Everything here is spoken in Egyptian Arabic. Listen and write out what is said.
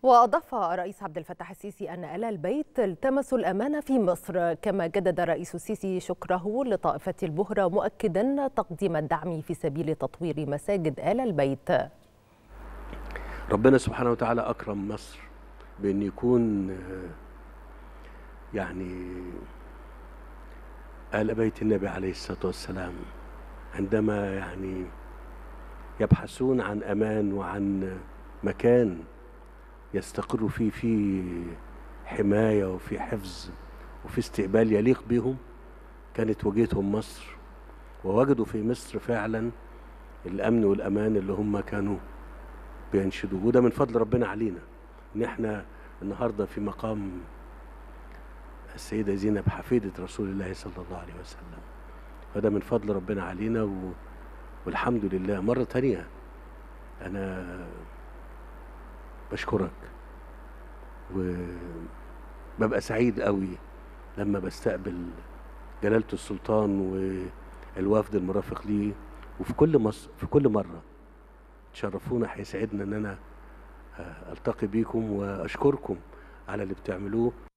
وأضاف الرئيس عبد الفتاح السيسي أن آل البيت التمسوا الأمان في مصر كما جدد الرئيس السيسي شكره لطائفة البهرة مؤكدا تقديم الدعم في سبيل تطوير مساجد آل البيت ربنا سبحانه وتعالى أكرم مصر بأن يكون يعني آل بيت النبي عليه الصلاة والسلام عندما يعني يبحثون عن أمان وعن مكان يستقروا فيه في حماية وفي حفظ وفي استقبال يليق بهم كانت وجهتهم مصر ووجدوا في مصر فعلا الأمن والأمان اللي هم كانوا بينشدوه وده من فضل ربنا علينا إن احنا النهاردة في مقام السيدة زينب حفيدة رسول الله صلى الله عليه وسلم فده من فضل ربنا علينا و... والحمد لله مرة تانية أنا بشكرك وببقى سعيد قوي لما بستقبل جلالة السلطان والوفد المرافق ليه وفي كل مصر في كل مرة تشرفونا هيسعدنا ان انا التقي بيكم واشكركم على اللي بتعملوه